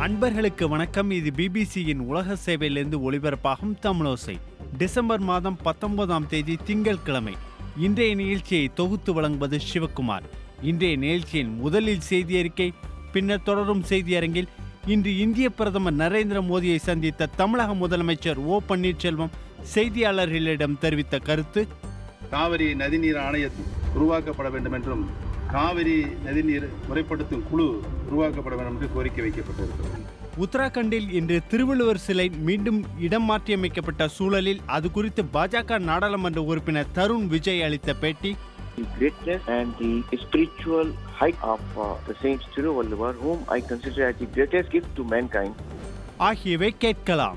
அன்பர்களுக்கு வணக்கம் இது பிபிசியின் உலக சேவையிலிருந்து ஒளிபரப்பாகும் தமிழோசை டிசம்பர் மாதம் பத்தொன்பதாம் தேதி திங்கட்கிழமை இன்றைய நிகழ்ச்சியை தொகுத்து வழங்குவது சிவக்குமார் இன்றைய நிகழ்ச்சியின் முதலில் செய்தி அறிக்கை பின்னர் தொடரும் செய்தியரங்கில் இன்று இந்திய பிரதமர் நரேந்திர மோடியை சந்தித்த தமிழக முதலமைச்சர் ஓ பன்னீர்செல்வம் செய்தியாளர்களிடம் தெரிவித்த கருத்து காவிரி நதிநீர் ஆணையம் உருவாக்கப்பட வேண்டும் என்றும் காவிரி நதிநீர் முறைப்படுத்தும் குழு உருவாக்கப்பட வேண்டும் என்று கோரிக்கை வைக்கப்பட்டிருக்கிறது உத்தராகண்டில் இன்று திருவள்ளுவர் சிலை மீண்டும் இடம் மாற்றியமைக்கப்பட்ட சூழலில் அது குறித்து பாஜக நாடாளுமன்ற உறுப்பினர் தருண் விஜய் அளித்த பேட்டி the greatness and the spiritual height of uh, the saints Tiruvalluvar, whom I consider as the greatest gift to mankind. ஆகியவை கேட்கலாம்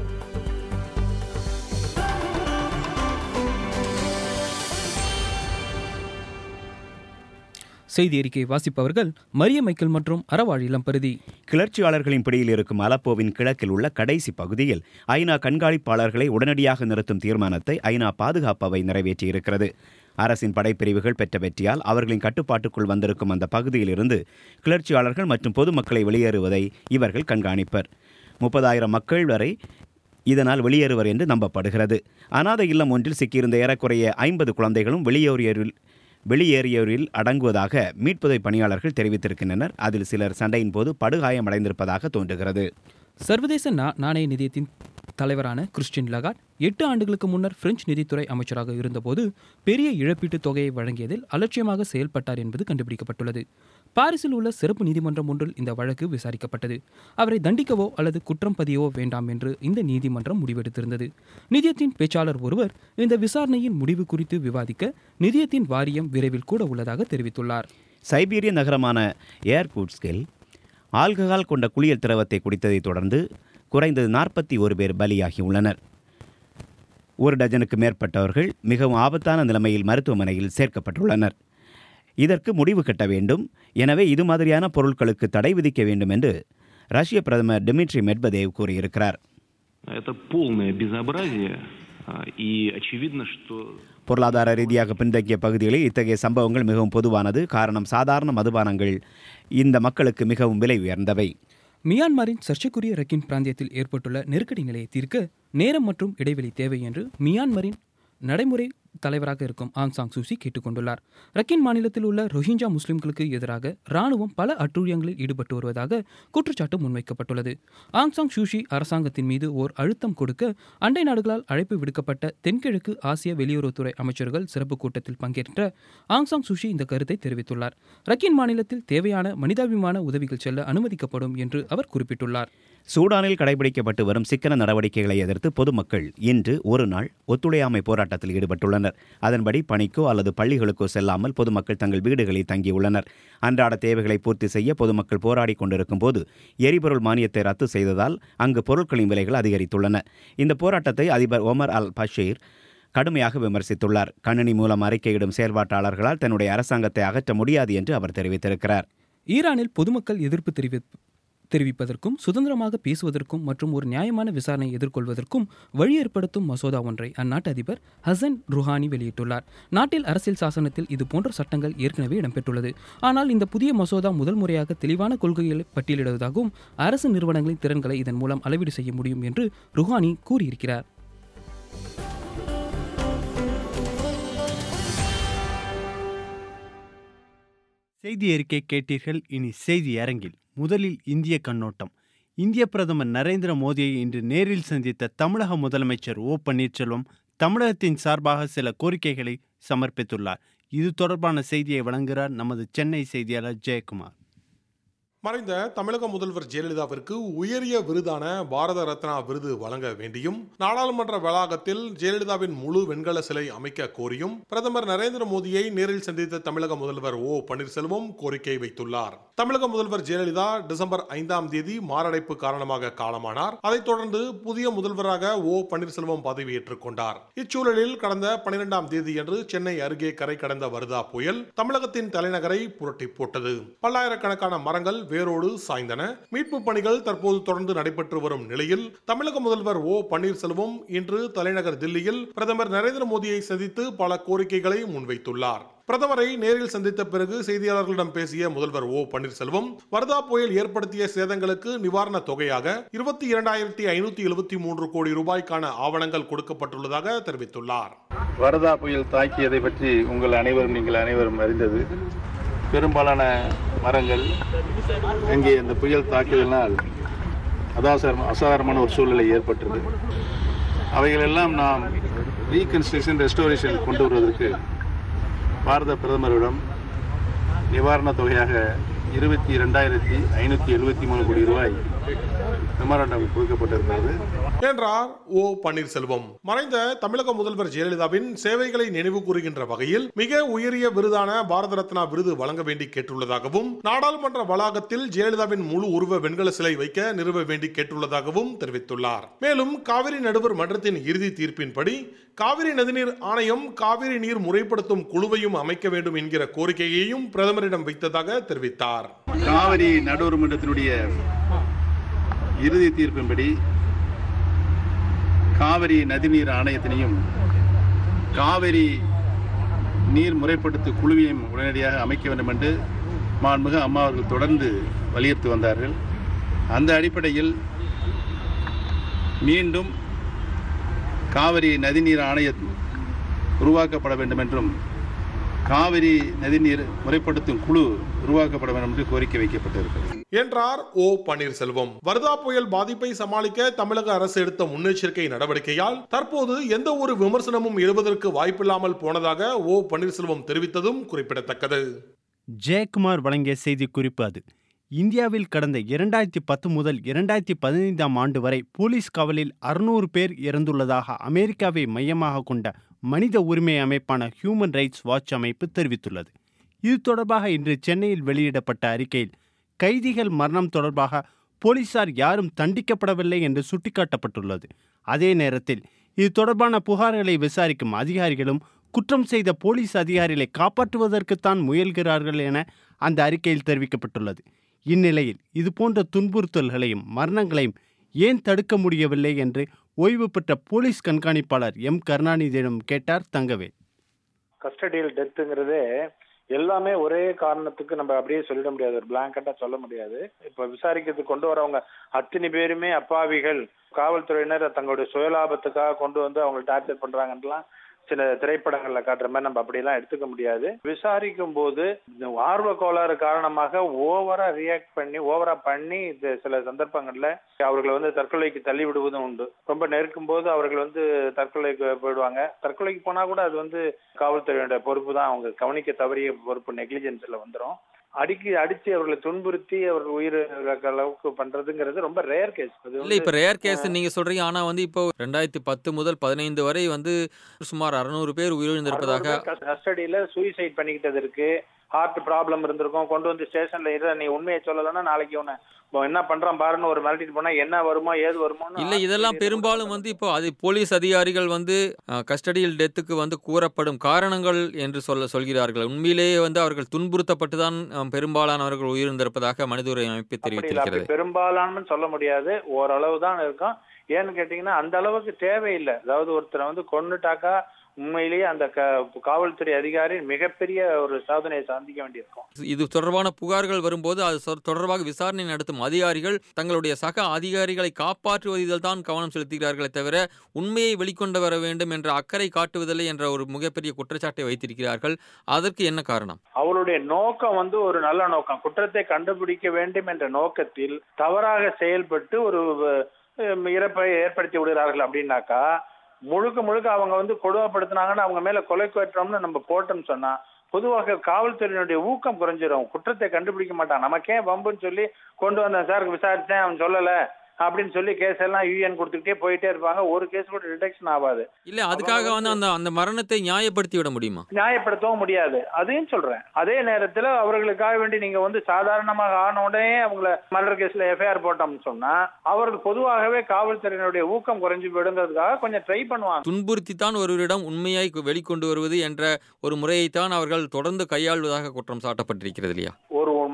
செய்தி அறிக்கை வாசிப்பவர்கள் மரிய மைக்கேல் மற்றும் அறவாழ் இளம்பருதி கிளர்ச்சியாளர்களின் பிடியில் இருக்கும் அலப்போவின் கிழக்கில் உள்ள கடைசி பகுதியில் ஐநா கண்காணிப்பாளர்களை உடனடியாக நிறுத்தும் தீர்மானத்தை ஐநா பாதுகாப்பவை நிறைவேற்றியிருக்கிறது அரசின் படைப்பிரிவுகள் பெற்ற வெற்றியால் அவர்களின் கட்டுப்பாட்டுக்குள் வந்திருக்கும் அந்த பகுதியிலிருந்து கிளர்ச்சியாளர்கள் மற்றும் பொதுமக்களை வெளியேறுவதை இவர்கள் கண்காணிப்பர் முப்பதாயிரம் மக்கள் வரை இதனால் வெளியேறுவர் என்று நம்பப்படுகிறது அனாதை இல்லம் ஒன்றில் சிக்கியிருந்த ஏறக்குறைய ஐம்பது குழந்தைகளும் வெளியேறியவரில் வெளியேறியோரில் அடங்குவதாக மீட்புதை பணியாளர்கள் தெரிவித்திருக்கின்றனர் அதில் சிலர் சண்டையின் போது படுகாயமடைந்திருப்பதாக தோன்றுகிறது சர்வதேச நா நாணய நிதியத்தின் தலைவரான கிறிஸ்டின் லகாட் எட்டு ஆண்டுகளுக்கு முன்னர் பிரெஞ்சு நிதித்துறை அமைச்சராக இருந்தபோது பெரிய இழப்பீட்டுத் தொகையை வழங்கியதில் அலட்சியமாக செயல்பட்டார் என்பது கண்டுபிடிக்கப்பட்டுள்ளது பாரிஸில் உள்ள சிறப்பு நீதிமன்றம் ஒன்றில் இந்த வழக்கு விசாரிக்கப்பட்டது அவரை தண்டிக்கவோ அல்லது குற்றம் பதியவோ வேண்டாம் என்று இந்த நீதிமன்றம் முடிவெடுத்திருந்தது நிதியத்தின் பேச்சாளர் ஒருவர் இந்த விசாரணையின் முடிவு குறித்து விவாதிக்க நிதியத்தின் வாரியம் விரைவில் கூட உள்ளதாக தெரிவித்துள்ளார் சைபீரிய நகரமான ஏர்கூட்ஸ்கில் ஆல்கஹால் கொண்ட குளியல் திரவத்தை குடித்ததைத் தொடர்ந்து குறைந்தது நாற்பத்தி ஒரு பேர் பலியாகி உள்ளனர் ஒரு டஜனுக்கு மேற்பட்டவர்கள் மிகவும் ஆபத்தான நிலைமையில் மருத்துவமனையில் சேர்க்கப்பட்டுள்ளனர் இதற்கு முடிவு கட்ட வேண்டும் எனவே இது மாதிரியான பொருட்களுக்கு தடை விதிக்க வேண்டும் என்று ரஷ்ய பிரதமர் டிமிட்ரி மெட்வதேவ் கூறியிருக்கிறார் Это полное безобразие, а, и очевидно, что பொருளாதார ரீதியாக பின்தங்கிய பகுதிகளில் இத்தகைய சம்பவங்கள் மிகவும் பொதுவானது காரணம் சாதாரண மதுபானங்கள் இந்த மக்களுக்கு மிகவும் விலை உயர்ந்தவை மியான்மரின் சர்ச்சைக்குரிய ரக்கின் பிராந்தியத்தில் ஏற்பட்டுள்ள நெருக்கடி நிலையை தீர்க்க நேரம் மற்றும் இடைவெளி தேவை என்று மியான்மரின் நடைமுறை தலைவராக இருக்கும் ஆங் சாங் சூசி கேட்டுக்கொண்டுள்ளார் ரக்கின் மாநிலத்தில் உள்ள ரோஹிஞ்சா முஸ்லிம்களுக்கு எதிராக ராணுவம் பல அட்டூழியங்களில் ஈடுபட்டு வருவதாக குற்றச்சாட்டு முன்வைக்கப்பட்டுள்ளது ஆங் சாங் சூஷி அரசாங்கத்தின் மீது ஓர் அழுத்தம் கொடுக்க அண்டை நாடுகளால் அழைப்பு விடுக்கப்பட்ட தென்கிழக்கு ஆசிய வெளியுறவுத்துறை அமைச்சர்கள் சிறப்பு கூட்டத்தில் பங்கேற்ற ஆங் சாங் சூஷி இந்த கருத்தை தெரிவித்துள்ளார் ரக்கின் மாநிலத்தில் தேவையான மனிதாபிமான உதவிகள் செல்ல அனுமதிக்கப்படும் என்று அவர் குறிப்பிட்டுள்ளார் சூடானில் கடைபிடிக்கப்பட்டு வரும் சிக்கன நடவடிக்கைகளை எதிர்த்து பொதுமக்கள் இன்று ஒரு நாள் ஒத்துழையாமை போராட்டத்தில் ஈடுபட்டுள்ளனர் அதன்படி பணிக்கோ அல்லது பள்ளிகளுக்கோ செல்லாமல் பொதுமக்கள் தங்கள் வீடுகளில் தங்கியுள்ளனர் அன்றாட தேவைகளை பூர்த்தி செய்ய பொதுமக்கள் போராடி கொண்டிருக்கும் போது எரிபொருள் மானியத்தை ரத்து செய்ததால் அங்கு பொருட்களின் விலைகள் அதிகரித்துள்ளன இந்த போராட்டத்தை அதிபர் ஒமர் அல் பஷீர் கடுமையாக விமர்சித்துள்ளார் கணினி மூலம் அறிக்கையிடும் செயல்பாட்டாளர்களால் தன்னுடைய அரசாங்கத்தை அகற்ற முடியாது என்று அவர் தெரிவித்திருக்கிறார் ஈரானில் பொதுமக்கள் எதிர்ப்பு தெரிவி தெரிவிப்பதற்கும் சுதந்திரமாக பேசுவதற்கும் மற்றும் ஒரு நியாயமான விசாரணையை எதிர்கொள்வதற்கும் வழி ஏற்படுத்தும் மசோதா ஒன்றை அந்நாட்டு அதிபர் ஹசன் ருஹானி வெளியிட்டுள்ளார் நாட்டில் அரசியல் சாசனத்தில் இது போன்ற சட்டங்கள் ஏற்கனவே இடம்பெற்றுள்ளது ஆனால் இந்த புதிய மசோதா முதல் முறையாக தெளிவான கொள்கைகளை பட்டியலிடுவதாகவும் அரசு நிறுவனங்களின் திறன்களை இதன் மூலம் அளவீடு செய்ய முடியும் என்று ருஹானி கூறியிருக்கிறார் செய்தி அறிக்கை கேட்டீர்கள் இனி செய்தி அரங்கில் முதலில் இந்திய கண்ணோட்டம் இந்திய பிரதமர் நரேந்திர மோடியை இன்று நேரில் சந்தித்த தமிழக முதலமைச்சர் ஓ பன்னீர்செல்வம் தமிழகத்தின் சார்பாக சில கோரிக்கைகளை சமர்ப்பித்துள்ளார் இது தொடர்பான செய்தியை வழங்குகிறார் நமது சென்னை செய்தியாளர் ஜெயக்குமார் மறைந்த தமிழக முதல்வர் ஜெயலலிதாவிற்கு உயரிய விருதான பாரத ரத்னா விருது வழங்க வேண்டியும் நாடாளுமன்ற வளாகத்தில் ஜெயலலிதாவின் முழு வெண்கல சிலை அமைக்க கோரியும் பிரதமர் நரேந்திர மோடியை நேரில் சந்தித்த தமிழக முதல்வர் ஓ பன்னீர்செல்வம் கோரிக்கை வைத்துள்ளார் தமிழக முதல்வர் ஜெயலலிதா டிசம்பர் ஐந்தாம் தேதி மாரடைப்பு காரணமாக காலமானார் அதைத் தொடர்ந்து புதிய முதல்வராக ஓ பன்னீர்செல்வம் பதவியேற்றுக் கொண்டார் இச்சூழலில் கடந்த பனிரெண்டாம் தேதியன்று சென்னை அருகே கரை கடந்த வருதா புயல் தமிழகத்தின் தலைநகரை புரட்டி போட்டது பல்லாயிரக்கணக்கான மரங்கள் வேரோடு சாய்ந்தன மீட்பு பணிகள் தற்போது தொடர்ந்து நடைபெற்று வரும் நிலையில் தமிழக முதல்வர் ஓ பன்னீர்செல்வம் இன்று தலைநகர் தில்லியில் பிரதமர் நரேந்திர மோடியை சந்தித்து பல கோரிக்கைகளை முன்வைத்துள்ளார் பிரதமரை நேரில் சந்தித்த பிறகு செய்தியாளர்களிடம் பேசிய முதல்வர் ஓ பன்னீர்செல்வம் வர்தா புயல் ஏற்படுத்திய சேதங்களுக்கு நிவாரண தொகையாக இருபத்தி இரண்டாயிரத்தி ஐநூத்தி எழுபத்தி மூன்று கோடி ரூபாய்க்கான ஆவணங்கள் கொடுக்கப்பட்டுள்ளதாக தெரிவித்துள்ளார் வரதா புயல் தாக்கியதை பற்றி உங்கள் அனைவரும் நீங்கள் அனைவரும் அறிந்தது பெரும்பாலான மரங்கள் அங்கே அந்த புயல் தாக்கியதனால் அதாசாரம் அசாதாரணமான ஒரு சூழ்நிலை ஏற்பட்டது அவைகளெல்லாம் நாம் ரீகன்ஸ்ட்ரக்ஷன் ரெஸ்டோரேஷன் கொண்டு வருவதற்கு பாரத பிரதமரிடம் நிவாரணத் தொகையாக இருபத்தி இரண்டாயிரத்தி ஐநூற்றி எழுபத்தி மூணு கோடி ரூபாய் மெமராண்டம் கொடுக்கப்பட்டிருக்கிறது என்றார் ஓ பன்னீர்செல்வம் மறைந்த தமிழக முதல்வர் ஜெயலலிதாவின் சேவைகளை நினைவு கூறுகின்ற வகையில் மிக உயரிய விருதான பாரத ரத்னா விருது வழங்க வேண்டி கேட்டுள்ளதாகவும் நாடாளுமன்ற வளாகத்தில் ஜெயலலிதாவின் முழு உருவ வெண்கல சிலை வைக்க நிறுவ வேண்டி கேட்டுள்ளதாகவும் தெரிவித்துள்ளார் மேலும் காவிரி நடுவர் மன்றத்தின் இறுதி தீர்ப்பின்படி காவிரி நதிநீர் ஆணையம் காவிரி நீர் முறைப்படுத்தும் குழுவையும் அமைக்க வேண்டும் என்கிற கோரிக்கையையும் பிரதமரிடம் வைத்ததாக தெரிவித்தார் காவிரி நடுவர் மன்றத்தினுடைய இறுதி தீர்ப்பின்படி காவிரி நதிநீர் ஆணையத்தினையும் காவிரி நீர் முறைப்படுத்து குழுவையும் உடனடியாக அமைக்க வேண்டும் என்று மாண்புமிகு அம்மா அவர்கள் தொடர்ந்து வலியுறுத்தி வந்தார்கள் அந்த அடிப்படையில் மீண்டும் காவிரி நதிநீர் ஆணையம் உருவாக்கப்பட வேண்டும் என்றும் காவிரி நதிநீர் முறைப்படுத்தும் குழு உருவாக்கப்பட வேண்டும் என்று கோரிக்கை வைக்கப்பட்டிருக்கிறது என்றார் ஓ பன்னீர்செல்வம் வர்தா புயல் பாதிப்பை சமாளிக்க தமிழக அரசு எடுத்த முன்னெச்சரிக்கை நடவடிக்கையால் தற்போது எந்த ஒரு விமர்சனமும் எழுவதற்கு வாய்ப்பில்லாமல் போனதாக ஓ பன்னீர்செல்வம் தெரிவித்ததும் குறிப்பிடத்தக்கது ஜெயக்குமார் வழங்கிய செய்தி குறிப்பு அது இந்தியாவில் கடந்த இரண்டாயிரத்தி பத்து முதல் இரண்டாயிரத்தி பதினைந்தாம் ஆண்டு வரை போலீஸ் காவலில் அறுநூறு பேர் இறந்துள்ளதாக அமெரிக்காவை மையமாக கொண்ட மனித உரிமை அமைப்பான ஹியூமன் ரைட்ஸ் வாட்ச் அமைப்பு தெரிவித்துள்ளது இது தொடர்பாக இன்று சென்னையில் வெளியிடப்பட்ட அறிக்கையில் கைதிகள் மரணம் தொடர்பாக போலீசார் யாரும் தண்டிக்கப்படவில்லை என்று சுட்டிக்காட்டப்பட்டுள்ளது அதே நேரத்தில் இது தொடர்பான புகார்களை விசாரிக்கும் அதிகாரிகளும் குற்றம் செய்த போலீஸ் அதிகாரிகளை காப்பாற்றுவதற்குத்தான் முயல்கிறார்கள் என அந்த அறிக்கையில் தெரிவிக்கப்பட்டுள்ளது இந்நிலையில் இதுபோன்ற துன்புறுத்தல்களையும் மரணங்களையும் ஏன் தடுக்க முடியவில்லை என்று ஓய்வு பெற்ற போலீஸ் கண்காணிப்பாளர் எம் கருணாநிதியிடம் கேட்டார் தங்கவேல் கஸ்டடியல் டெத்துங்கிறது எல்லாமே ஒரே காரணத்துக்கு நம்ம அப்படியே சொல்லிட முடியாது ஒரு பிளாங்கெட்டா சொல்ல முடியாது இப்ப விசாரிக்கிறதுக்கு கொண்டு வரவங்க அத்தனை பேருமே அப்பாவிகள் காவல்துறையினர் தங்களுடைய சுயலாபத்துக்காக கொண்டு வந்து அவங்க டார்ச்சர் பண்றாங்கலாம் சில திரைப்படங்கள்ல காட்டுற மாதிரி நம்ம அப்படியெல்லாம் எடுத்துக்க முடியாது விசாரிக்கும் போது இந்த ஆர்வ கோளாறு காரணமாக ஓவரா ரியாக்ட் பண்ணி ஓவரா பண்ணி இது சில சந்தர்ப்பங்கள்ல அவர்களை வந்து தற்கொலைக்கு தள்ளி விடுவதும் உண்டு ரொம்ப நெருக்கும் போது அவர்கள் வந்து தற்கொலைக்கு போயிடுவாங்க தற்கொலைக்கு போனா கூட அது வந்து காவல்துறையோட பொறுப்பு தான் அவங்க கவனிக்க தவறிய பொறுப்பு நெக்லிஜென்ஸ்ல வந்துடும் அடிக்கி அடிச்சு அவர்களை துன்புறுத்தி அவர்கள் உயிர் இழக்க அளவுக்கு பண்றதுங்கிறது ரொம்ப ரேர் கேஸ் அது இல்ல வந்து இப்ப ரேர் கேஸ் நீங்க சொல்றீங்க ஆனா வந்து இப்போ ரெண்டாயிரத்தி பத்து முதல் பதினைந்து வரை வந்து சுமார் அறுநூறு பேர் உயிரிழந்திருப்பதாக கஸ்டடியில சூசைட் பண்ணிக்கிட்டது இருக்கு ஹார்ட் ப்ராப்ளம் இருந்திருக்கும் கொண்டு வந்து ஸ்டேஷன்ல இரு நீ உண்மையை சொல்லலைன்னா நாளைக்கு உன்னை இப்போ என்ன பண்றான் பாருன்னு ஒரு மிரட்டிட்டு போனா என்ன வருமோ ஏது வருமோ இல்ல இதெல்லாம் பெரும்பாலும் வந்து இப்போ அது போலீஸ் அதிகாரிகள் வந்து கஸ்டடியில் டெத்துக்கு வந்து கூறப்படும் காரணங்கள் என்று சொல்ல சொல்கிறார்கள் உண்மையிலேயே வந்து அவர்கள் துன்புறுத்தப்பட்டு தான் அஹ், பெரும்பாலானவர்கள் உயிரிழந்திருப்பதாக மனித உரிமை அமைப்பு அப்படி இல்ல, தெரிவித்திருக்கிறது அப்படி பெரும்பாலானு சொல்ல முடியாது ஓரளவு தான் இருக்கும் ஏன்னு கேட்டீங்கன்னா அந்த அளவுக்கு தேவையில்லை அதாவது ஒருத்தரை வந்து கொன்னுட்டாக்கா உண்மையிலேயே அந்த க- காவல்துறை அதிகாரி மிகப்பெரிய ஒரு சாதனையை சாதிக்க வேண்டியிருக்கும் இது தொடர்பான புகார்கள் வரும்போது அது சொ- தொடர்பாக விசாரணை நடத்தும் அதிகாரிகள் தங்களுடைய சக அதிகாரிகளை காப்பாற்றுவதில் தான் கவனம் செலுத்துகிறார்களே தவிர உண்மையை வெளிக்கொண்டு வர வேண்டும் என்ற அக்கறை காட்டுவதில்லை என்ற ஒரு மிகப்பெரிய குற்றச்சாட்டை வைத்திருக்கிறார்கள் அதற்கு என்ன காரணம் அவருடைய நோக்கம் வந்து ஒரு நல்ல நோக்கம் குற்றத்தை கண்டுபிடிக்க வேண்டும் என்ற நோக்கத்தில் தவறாக செயல்பட்டு ஒரு அஹ், இறப்பை ஏற்படுத்தி விடுகிறார்கள் அப்படின்னாக்கா முழுக்க முழுக்க அவங்க வந்து கொடுமைப்படுத்தினாங்கன்னு அவங்க மேல கொலை குற்றம்னு நம்ம போட்டோம்னு சொன்னா பொதுவாக காவல்துறையினுடைய ஊக்கம் குறைஞ்சிரும் குற்றத்தை கண்டுபிடிக்க மாட்டான் நமக்கே வம்புன்னு சொல்லி கொண்டு வந்தேன் சார் விசாரிச்சேன் அவன் சொல்லல அப்படின்னு சொல்லி கேஸ் எல்லாம் யூஎன் கொடுத்துக்கிட்டே போயிட்டே இருப்பாங்க ஒரு கேஸ் கூட டிடெக்ஷன் ஆகாது இல்ல அதுக்காக வந்து அந்த அந்த மரணத்தை நியாயப்படுத்தி விட முடியுமா நியாயப்படுத்தவும் முடியாது அதையும் சொல்றேன் அதே நேரத்துல அவர்களுக்காக வேண்டி நீங்க வந்து சாதாரணமாக ஆன உடனே அவங்கள மர்டர் கேஸ்ல எஃப்ஐஆர் போட்டோம்னு சொன்னா அவர்கள் பொதுவாகவே காவல்துறையினுடைய ஊக்கம் குறைஞ்சு போயிடுங்கிறதுக்காக கொஞ்சம் ட்ரை பண்ணுவாங்க துன்புறுத்தித்தான் ஒருவரிடம் உண்மையாய் வெளிக்கொண்டு வருவது என்ற ஒரு முறையைத்தான் அவர்கள் தொடர்ந்து கையாள்வதாக குற்றம் சாட்டப்பட்டிருக்கிறது இல்லையா ஒரு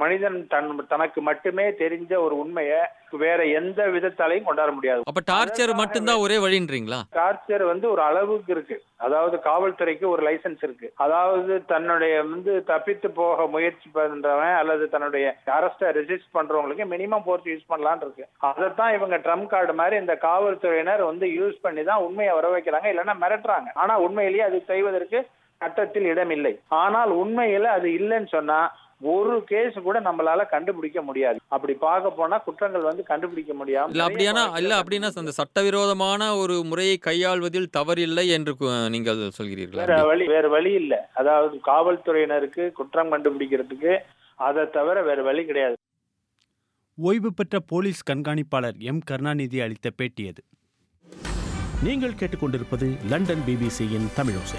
மனிதன் தன் தனக்கு மட்டுமே தெரிஞ்ச ஒரு உண்மையை வேற எந்த விதத்தாலையும் கொண்டாட முடியாது அப்ப டார்ச்சர் மட்டும்தான் ஒரே வழின்றீங்களா டார்ச்சர் வந்து ஒரு அளவுக்கு இருக்கு அதாவது காவல்துறைக்கு ஒரு லைசன்ஸ் இருக்கு அதாவது தன்னுடைய வந்து தப்பித்து போக முயற்சி பண்றவன் அல்லது தன்னுடைய அரெஸ்ட ரெசிஸ்ட் பண்றவங்களுக்கு மினிமம் ஃபோர்ஸ் யூஸ் பண்ணலாம்னு இருக்கு அதைத்தான் இவங்க ட்ரம் கார்டு மாதிரி இந்த காவல்துறையினர் வந்து யூஸ் பண்ணி தான் உண்மையை வர வைக்கிறாங்க இல்லைன்னா மிரட்டுறாங்க ஆனா உண்மையிலேயே அது செய்வதற்கு சட்டத்தில் இடம் இல்லை ஆனால் உண்மையில அது இல்லைன்னு சொன்னா ஒரு கேஸ் கூட நம்மளால கண்டுபிடிக்க முடியாது அப்படி பார்க்க போனா குற்றங்கள் வந்து கண்டுபிடிக்க முடியாம இல்ல அப்படியானா இல்ல அப்படின்னா அந்த சட்டவிரோதமான ஒரு முறையை கையாள்வதில் தவறில்லை என்று கு- நீங்கள் சொல்கிறீர்களா வேற வழி வேற வழி இல்ல அதாவது காவல்துறையினருக்கு குற்றம் கண்டுபிடிக்கிறதுக்கு அதை தவிர வேற வழி கிடையாது ஓய்வு பெற்ற போலீஸ் கண்காணிப்பாளர் எம் கருணாநிதி அளித்த பேட்டி அது நீங்கள் கேட்டுக்கொண்டிருப்பது லண்டன் பிபிசியின் தமிழோசை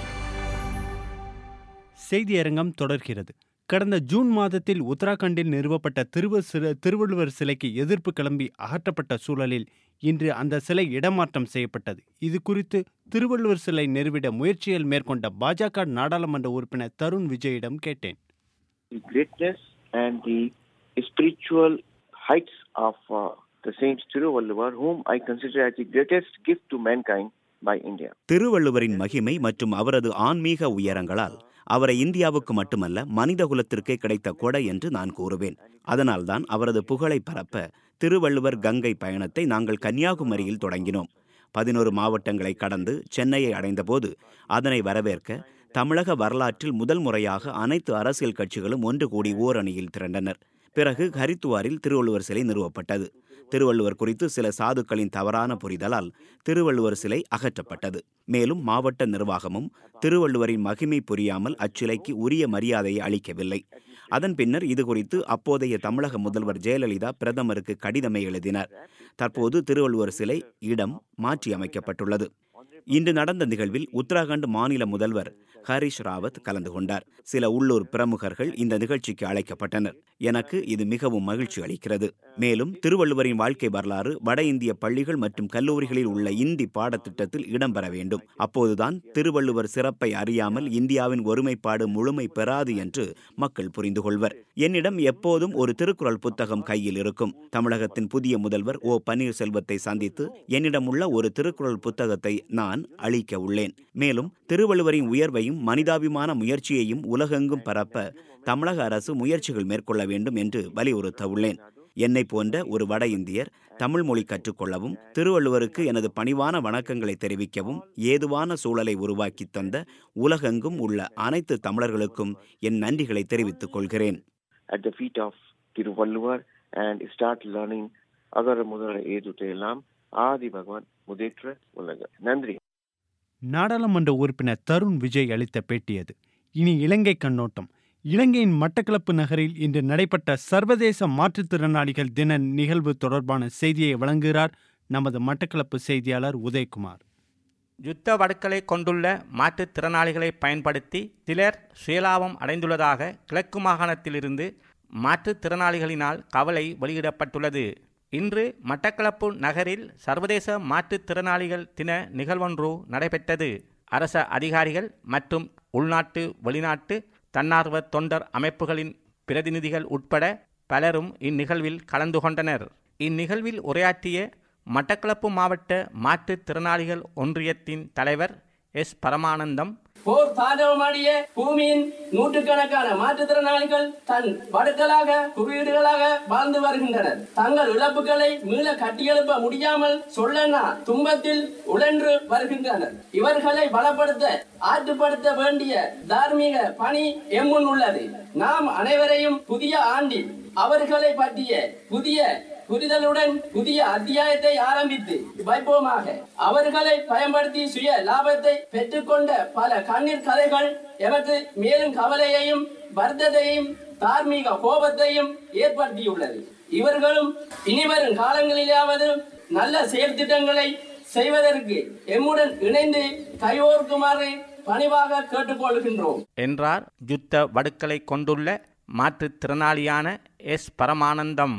செய்தியரங்கம் தொடர்கிறது கடந்த ஜூன் மாதத்தில் உத்தராகண்டில் நிறுவப்பட்ட திருவ சில திருவள்ளுவர் சிலைக்கு எதிர்ப்பு கிளம்பி அகற்றப்பட்ட சூழலில் இன்று அந்த சிலை இடமாற்றம் செய்யப்பட்டது இது குறித்து திருவள்ளுவர் சிலை நிறுவிட முயற்சிகள் மேற்கொண்ட பாஜக நாடாளுமன்ற உறுப்பினர் தருண் விஜயிடம் கேட்டேன் The greatness and the spiritual heights of uh, the saint Tiruvalluvar, whom I consider as the greatest gift to mankind by India. திருவள்ளுவரின் மகிமை மற்றும் அவரது ஆன்மீக உயரங்களால் அவரை இந்தியாவுக்கு மட்டுமல்ல மனிதகுலத்திற்கே கிடைத்த கொடை என்று நான் கூறுவேன் அதனால்தான் அவரது புகழை பரப்ப திருவள்ளுவர் கங்கை பயணத்தை நாங்கள் கன்னியாகுமரியில் தொடங்கினோம் பதினோரு மாவட்டங்களை கடந்து சென்னையை அடைந்தபோது அதனை வரவேற்க தமிழக வரலாற்றில் முதல் முறையாக அனைத்து அரசியல் கட்சிகளும் ஒன்று கூடி ஓரணியில் திரண்டனர் பிறகு ஹரித்துவாரில் திருவள்ளுவர் சிலை நிறுவப்பட்டது திருவள்ளுவர் குறித்து சில சாதுக்களின் தவறான புரிதலால் திருவள்ளுவர் சிலை அகற்றப்பட்டது மேலும் மாவட்ட நிர்வாகமும் திருவள்ளுவரின் மகிமை புரியாமல் அச்சிலைக்கு உரிய மரியாதையை அளிக்கவில்லை அதன் பின்னர் இது குறித்து அப்போதைய தமிழக முதல்வர் ஜெயலலிதா பிரதமருக்கு கடிதமே எழுதினார் தற்போது திருவள்ளுவர் சிலை இடம் மாற்றி அமைக்கப்பட்டுள்ளது இன்று நடந்த நிகழ்வில் உத்தராகண்ட் மாநில முதல்வர் ஹரிஷ் ராவத் கலந்து கொண்டார் சில உள்ளூர் பிரமுகர்கள் இந்த நிகழ்ச்சிக்கு அழைக்கப்பட்டனர் எனக்கு இது மிகவும் மகிழ்ச்சி அளிக்கிறது மேலும் திருவள்ளுவரின் வாழ்க்கை வரலாறு வட இந்திய பள்ளிகள் மற்றும் கல்லூரிகளில் உள்ள இந்தி பாடத்திட்டத்தில் இடம்பெற வேண்டும் அப்போதுதான் திருவள்ளுவர் சிறப்பை அறியாமல் இந்தியாவின் ஒருமைப்பாடு முழுமை பெறாது என்று மக்கள் புரிந்து கொள்வர் என்னிடம் எப்போதும் ஒரு திருக்குறள் புத்தகம் கையில் இருக்கும் தமிழகத்தின் புதிய முதல்வர் ஓ பன்னீர்செல்வத்தை சந்தித்து என்னிடம் உள்ள ஒரு திருக்குறள் புத்தகத்தை நான் அளிக்க உள்ளேன் மேலும் திருவள்ளுவரின் உயர்வையும் மனிதாபிமான முயற்சியையும் உலகெங்கும் பரப்ப தமிழக அரசு முயற்சிகள் மேற்கொள்ள வேண்டும் என்று வலியுறுத்த உள்ளேன் என்னை போன்ற ஒரு வட இந்தியர் தமிழ் மொழி கற்றுக்கொள்ளவும் திருவள்ளுவருக்கு எனது பணிவான வணக்கங்களை தெரிவிக்கவும் ஏதுவான சூழலை உருவாக்கி தந்த உலகெங்கும் உள்ள அனைத்து தமிழர்களுக்கும் என் நன்றிகளை தெரிவித்துக் கொள்கிறேன் At the feet of Tiruvalluvar and start learning அகர முதல ஏதுத்தையெல்லாம் ஆதி பகவான் முதேற்ற உலக நன்றி நாடாளுமன்ற உறுப்பினர் தருண் விஜய் அளித்த பேட்டி அது இனி இலங்கை கண்ணோட்டம் இலங்கையின் மட்டக்களப்பு நகரில் இன்று நடைபெற்ற சர்வதேச மாற்றுத்திறனாளிகள் தின நிகழ்வு தொடர்பான செய்தியை வழங்குகிறார் நமது மட்டக்களப்பு செய்தியாளர் உதயகுமார் யுத்த வடுக்களை கொண்டுள்ள மாற்றுத்திறனாளிகளை பயன்படுத்தி சிலர் சுயலாபம் அடைந்துள்ளதாக கிழக்கு மாகாணத்திலிருந்து மாற்றுத்திறனாளிகளினால் கவலை வெளியிடப்பட்டுள்ளது இன்று மட்டக்களப்பு நகரில் சர்வதேச மாற்றுத்திறனாளிகள் தின நிகழ்வொன்று நடைபெற்றது அரச அதிகாரிகள் மற்றும் உள்நாட்டு வெளிநாட்டு தன்னார்வ தொண்டர் அமைப்புகளின் பிரதிநிதிகள் உட்பட பலரும் இந்நிகழ்வில் கலந்து கொண்டனர் இந்நிகழ்வில் உரையாற்றிய மட்டக்களப்பு மாவட்ட மாற்றுத்திறனாளிகள் ஒன்றியத்தின் தலைவர் எஸ் பரமானந்தம் போர் தாண்டவமாடிய பூமியின் நூற்றுக்கணக்கான மாற்றுத்திறனாளிகள் தன் வடுக்களாக குறியீடுகளாக வாழ்ந்து வருகின்றனர் தங்கள் இழப்புகளை மீள கட்டியெழுப்ப முடியாமல் சொல்லனா துன்பத்தில் உழன்று வருகின்றனர் இவர்களை பலப்படுத்த ஆற்றுப்படுத்த வேண்டிய தார்மீக பணி எம்முன் உள்ளது நாம் அனைவரையும் புதிய ஆண்டில் அவர்களை பற்றிய புதிய புரிதலுடன் புதிய அத்தியாயத்தை ஆரம்பித்து வைப்போமாக அவர்களை பயன்படுத்தி சுய லாபத்தை பெற்றுக்கொண்ட பல கண்ணீர் கதைகள் எமக்கு மேலும் கவலையையும் வருத்தத்தையும் தார்மீக கோபத்தையும் ஏற்படுத்தியுள்ளது இவர்களும் இனிவரும் காலங்களிலாவது நல்ல செயற்திட்டங்களை செய்வதற்கு எம்முடன் இணைந்து கையோர்க்குமாறு பணிவாக கேட்டுக்கொள்கின்றோம் என்றார் யுத்த வடுக்களை கொண்டுள்ள மாற்றுத்திறனாளியான எஸ் பரமானந்தம்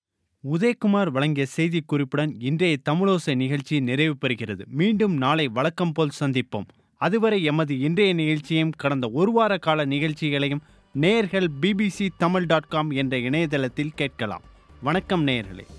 உதயகுமார் வழங்கிய செய்தி குறிப்புடன் இன்றைய தமிழோசை நிகழ்ச்சி நிறைவு பெறுகிறது மீண்டும் நாளை வழக்கம் போல் சந்திப்போம் அதுவரை எமது இன்றைய நிகழ்ச்சியையும் கடந்த ஒரு வார கால நிகழ்ச்சிகளையும் நேயர்கள் பிபிசி தமிழ் டாட் காம் என்ற இணையதளத்தில் கேட்கலாம் வணக்கம் நேயர்களே